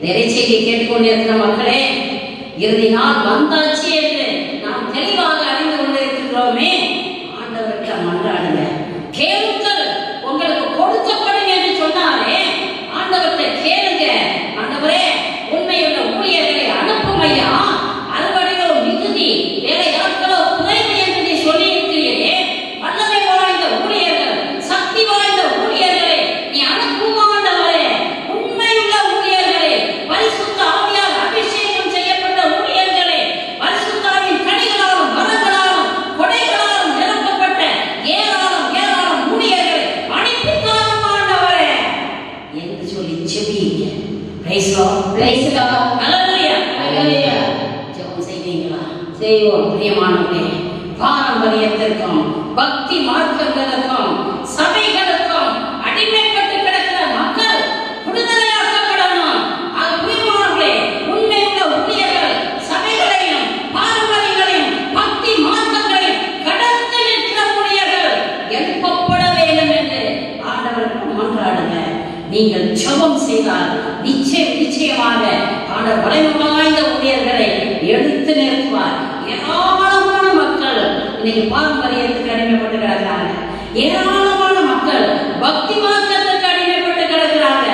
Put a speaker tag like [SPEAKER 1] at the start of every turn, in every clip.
[SPEAKER 1] நிறைச்செய்தியை கேட்டுக்கொண்டிருக்கிற மக்களே இறுதி நாள் வந்தாச்சு என்று நாம் தெளிவாக அறிந்து கொண்டிருக்கிறோமே ஆண்டவர்கிட்ட மன்றாடுங்க கேளுங்கள் உங்களுக்கு கொடுக்கப்படும் என்று சொன்னாரே ஆண்டவர்கிட்ட கேளுங்க ஆண்டவரே உண்மையுள்ள ஊழியர்களை அனுப்பும் ஐயா அறுவடையோ மிகுதி வேலையாட்களோ குறைவு என்று நீ சொல்லி இருக்கிறீரே வல்லமை வாய்ந்த ஊழியர்கள் சக்தி வாய்ந்த ஊழியர்களை நீ அனுப்பும் ஆண்டவரே உண்மையுள்ள ஊழியர்களே பரிசுத்த ஆவியால் அபிஷேகம் செய்யப்பட்ட ஊழியர்களே பரிசுத்தாவின் கனிகளாலும் வரங்களாலும் கொடைகளாலும் நிரப்பப்பட்ட ஏராளம் ஏராளம் ஊழியர்களை அனுப்பித்தாரும் ஆண்டவரே என்று சொல்லி செபியுங்க praise Lord
[SPEAKER 2] Praise the Lord.
[SPEAKER 1] ஹalleluya
[SPEAKER 2] Hallelujah.
[SPEAKER 1] ஜெபம் செய்வீங்களா
[SPEAKER 2] செய்வோம்
[SPEAKER 1] பிரியமானவர்களே பாரம்பரியத்திற்கும் பக்தி மார்க்கங்களுக்கும் சபைகளுக்கும் அடிமைப்பட்டு கிடக்கிற மக்கள் விடுதலையாக்கப்படணும் அது பிரியமானவர்களே உண்மையுள்ள ஊழியர்கள் சபைகளையும் பாரம்பரியங்களையும் பக்தி மார்க்கங்களையும் கடந்து நிற்கிற ஊழியர்கள் எழுப்பப்பட வேண்டும் என்று ஆண்டவருக்கு மன்றாடுங்க நீங்கள் ஜெபம் செய்தால் நிச்சயம் நிச்சயமாக ஆண்டவர் வலிமை வாய்ந்த ஊழியர்களை எடுத்து நிறுத்துவார் ஏராளமான மக்கள் இன்னைக்கு பாரம்பரியத்துக்கு அடிமைப்பட்டு கிடக்கிறாங்க ஏராளமான மக்கள் பக்தி மார்க்கத்துக்கு அடிமைப்பட்டு கிடக்கிறாங்க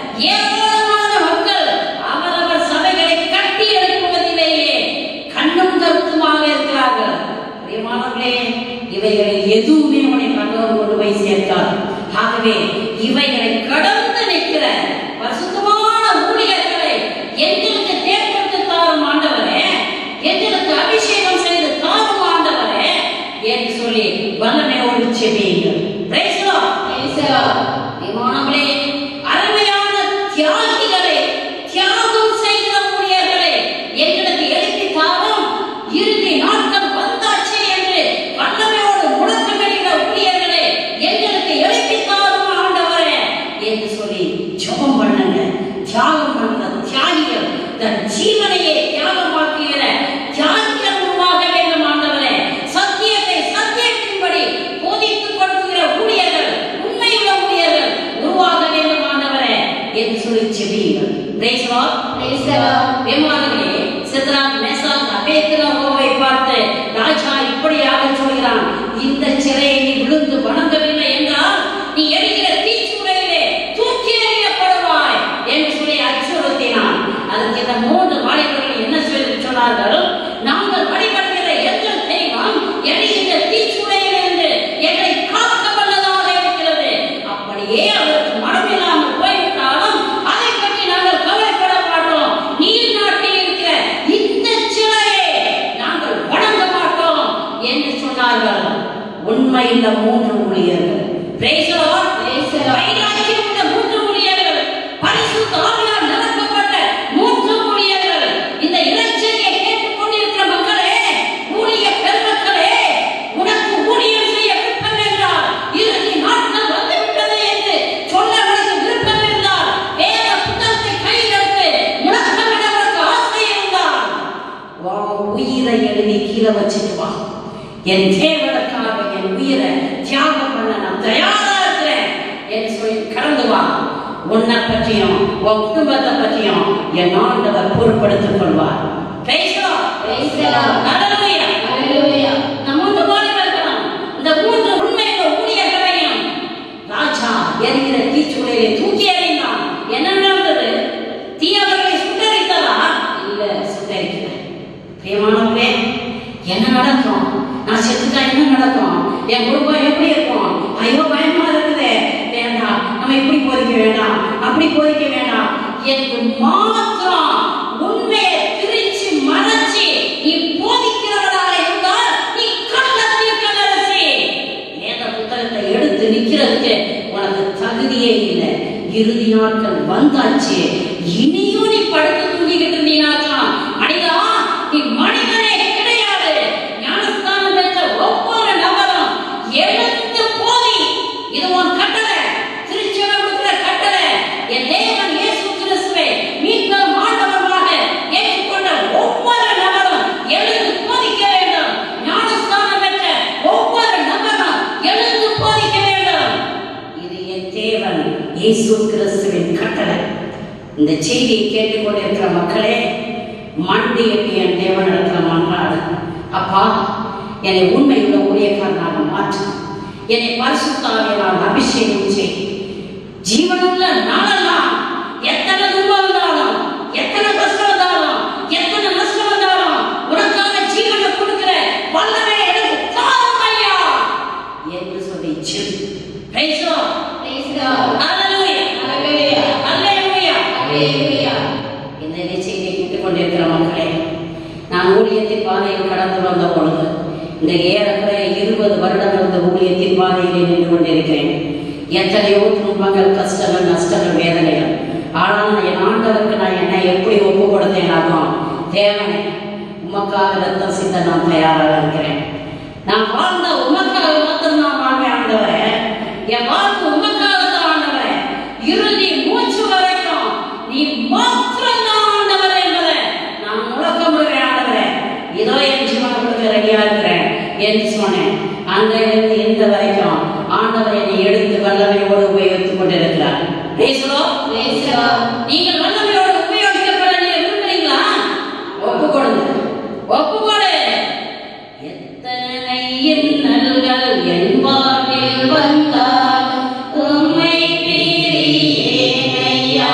[SPEAKER 1] ஏராளமான மக்கள் அவரவர் சபைகளை கட்டி எழுப்புவதிலேயே கண்ணும் கருத்துமாக இருக்கிறார்கள் பிரியமானவர்களே இவைகளில் எதுவுமே உன்னை கண்டவர் கொண்டு போய் சேர்க்காது ஆகவே இவைகளை கடந்து நிற்கிற பரிசுத்தமான ஊழியர்களை எங்களுக்கு தேர்ந்தெடுத்து தாரும் ஆண்டவரே எங்களுக்கு அபிஷேகம் செய்து தாரும் ஆண்டவரே என்று சொல்லி வல்லமையோடு செபியுங்கள் Praise the Lord.
[SPEAKER 2] Praise the Lord.
[SPEAKER 1] பிரியமானவர்களே, அருமையான தியாகிகளே தியாகம் செய்கிற ஊழியர்களே எங்களுக்கு எழுப்பி தாரும் இறுதி நாட்கள் வந்தாச்சு என்று வல்லமையோடு முழக்கமிடுகிற ஊழியர்களே எங்களுக்கு எழுப்பி தாரும் ஆண்டவரே என்று சொல்லி ஜெபம் பண்ணுங்க தியாகம் பண்ற தியாகிகள் தன் ஜீவனையே தியாகமாக்குகிற தியாகிகள் உருவாக வேண்டும் ஆண்டவரே சத்தியத்தை சத்தியத்தின்படி போதித்துக் கொடுக்கிற ஊழியர்கள் உண்மையுள்ள ஊழியர்கள் உருவாக வேண்டும் ஆண்டவரே என்று சொல்லி செபியுங்கள் Praise the Lord.
[SPEAKER 2] Praise the Lord.
[SPEAKER 1] விமானங்களே சித்ராக் Meshach அபேத்கனோவை பார்த்து ராஜா இப்படியாக சொல்கிறான் இந்த சிறையை நீ விழுந்து வணங்கவில்லை என்றால் நீ எரிகிற தீச்சுளையிலே தூக்கி எறியப்படுவாய் என்று சொல்லி அச்சுறுத்தினான் அதுக்கு இந்த மூன்று வாலிபர்கள் என்ன சொல்லி சொன்னார்கள் நாங்கள் வழிபடுகிற எங்கள் தெய்வம் எரிகிற தீச்சுளையிலிருந்து எங்களை காக்க வல்லதாக இருக்கிறது அப்படியே அவருக்கு மனமில்லாமல் போய்விட்டாலும் அதை பற்றி நாங்கள் கவலைப்பட மாட்டோம் நீர் நாட்டில் இருக்கிற இந்த சிலையை நாங்கள் வணங்க மாட்டோம் என்று சொன்னார்கள் உண்மை இந்த மூன்று ஊழியர்கள் Praise the Lord.
[SPEAKER 2] Praise the Lord.
[SPEAKER 1] வைராக்கியம் உள்ள மூன்று ஊழியர்கள் பரிசுத்த ஆவியால் நிரப்பப்பட்ட மூன்று ஊழியர்கள் இந்த இறைச்செய்தியை கேட்டுக் கொண்டிருக்கிற மக்களே ஊழிய பெருமக்களே உனக்கு ஊழியம் செய்ய விருப்பம் என்றால் இறுதி நாட்கள் வந்துவிட்டது என்று சொல்ல உனக்கு விருப்பம் இருந்தால் வேத புத்தகத்தை கையில் எடுத்து முழக்கமிட உனக்கு ஆசை இருந்தால் உன் உயிரை எழுதி கீழே வச்சுட்டு வா என் தேவனுக்காக என் உயிரை தியாகம் பண்ண நான் தயாரா இருக்கிறேன் என்று சொல்லி கடந்து வா உன்னை பற்றியும் உன் குடும்பத்தை பற்றியும் என் ஆண்டவர் பொறுப்படுத்திக் கொள்வார் Praise the Lord.
[SPEAKER 2] Praise the Lord.
[SPEAKER 1] Hallelujah.
[SPEAKER 2] Hallelujah.
[SPEAKER 1] இந்த மூன்று வாலிபர்களும் இந்த மூன்று உண்மையுள்ள ஊழியர்களையும் ராஜா எரிகிற தீச்சுளையை தூக்கி எறிந்தான் என்ன நடந்தது தீயவர்களை சுட்டரித்ததா இல்ல சுட்டரிக்கல பிரியமானவர்களே என்ன நடக்கும் நான் செத்துட்டா என்ன நடக்கும் என் குடும்பம் எப்படி இருக்கும் ஐயோ பயமா இருக்குதே வேண்டாம் நம்ம இப்படி போதிக்க வேண்டாம் அப்படி போதிக்க வேண்டாம் என்று மாத்திரம் உண்மையை திரிச்சு மறைச்சு நீ போதிக்கிறவராக இருந்தால் நீ கள்ளத்தில் கல்லரசி வேத புத்தகத்தை எடுத்து நிக்கிறதுக்கு உனக்கு தகுதியே இல்லை இறுதி நாட்கள் வந்தாச்சு இனியும் நீ படுத்து தூங்கிக்கிட்டு இருந்தீனாக்கலாம் மனிதா நீ மனிதனே கிடையாது ஞானஸ்தானம் பெற்ற ஒவ்வொரு நபரும் எழுந்து போதி இது உன் கட்டளை திருச்சபை கொடுக்கிற கட்டளை என் தேவன் இயேசு கிறிஸ்துவை மீட்பரும் ஆண்டவருமாக ஏற்றுக்கொண்ட ஒவ்வொரு நபரும் எழுந்து போதிக்க வேண்டும் ஞானஸ்தானம் பெற்ற ஒவ்வொரு நபரும் எழுந்து போதிக்க வேண்டும் இது என் தேவன் இயேசு கிறிஸ்துவின் கட்டளை இந்த செய்தியை கேட்டுக்கொண்டிருக்கிற மக்களே மண்டி என் தேவன் இருக்கிற மன்றாடு அப்பா என்னை உண்மையுள்ள ஊழியக்காரனாக மாற்று என்னை பரிசுத்தாவியனால் அபிஷேகம் செய் ஜீவனுள்ள நாளெல்லாம் எத்தனை துன்பம் வந்தாலும் எத்தனை கஷ்டம் வந்தாலும் எத்தனை நஷ்டம் வந்தாலும் உனக்காக ஜீவனை கொடுக்கிற வல்லமை எனக்கு தாரும் ஐயா என்று சொல்லி ஜெபி. Praise the Lord.
[SPEAKER 2] Praise God.
[SPEAKER 1] Hallelujah.
[SPEAKER 2] Hallelujah.
[SPEAKER 1] Hallelujah.
[SPEAKER 2] Hallelujah.
[SPEAKER 1] இந்த நிச்சயத்தை கேட்டுக் கொண்டிருக்கிற மக்களே நான் ஊழியத்தின் பாதையில் கடந்து வந்த பொழுது இந்த ஏறக்குறைய இருபது வருடங்கள் இந்த ஊழியத்தின் பாதையிலே நின்று கொண்டிருக்கிறேன் எத்தனையோ துன்பங்கள் கஷ்டங்கள் நஷ்டங்கள் வேதனைகள் ஆனால் என் ஆண்டவருக்கு நான் என்னை எப்படி ஒப்பு கொடுத்தேனாகும் தேவனே உமக்காக ரத்தம் சிந்த நான் தயாராக இருக்கிறேன் நான் வாழ்ந்த உமக்காக மாத்திரம் நான் வாழ்வேன் ஆண்டவரே என் வாழ்க்கை உமக்காக தான் ஆண்டவரே இறுதி மூச்சு வரைக்கும் நீ மாத்திரம் தான் ஆண்டவரே என்பதை நான் முழக்கமிடுவேன் ஆண்டவரே இதோ என் ஜீவனை கொடுக்க ரெடியா இருக்கிறேன் என்று சொன்னேன் அன்றையிலிருந்து இந்த வரைக்கும் ஆண்டவர் என்னை எடுத்து வல்லமையோடு உபயோகித்துக் கொண்டிருக்கிறார் பேசுறோ
[SPEAKER 2] Praise God.
[SPEAKER 1] நீங்கள் வல்லமையோடு உபயோகிக்கப்பட நீங்க விரும்புறீங்களா ஒப்பு கொடுங்க ஒப்பு கொடு எத்தனை இன்னல்கள் என் வாழ்வில் வந்தால் உம்மை பிரியேனையா.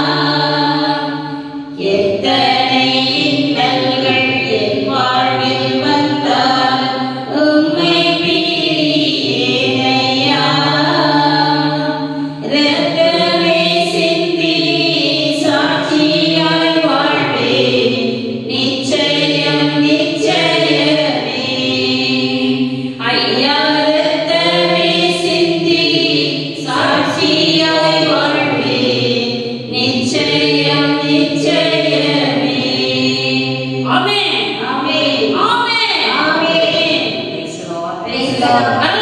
[SPEAKER 1] எத்தனை இன்னல்கள் என் வாழ்வில் வந்தால் உம்மை பிரியேனையா. இரத்தமே சிந்தி சாட்சியாய் வாழ்வேன். நிச்சயம் நிச்சயமே. ஐயா, இரத்தமே சிந்தி சாட்சியாய் வாழ்வேன். நிச்சயம் நிச்சயமே. ஆமென்.
[SPEAKER 2] Amen.
[SPEAKER 1] Amen.
[SPEAKER 2] Amen.
[SPEAKER 1] Praise the Lord.
[SPEAKER 2] Praise God.
[SPEAKER 1] Hallelujah.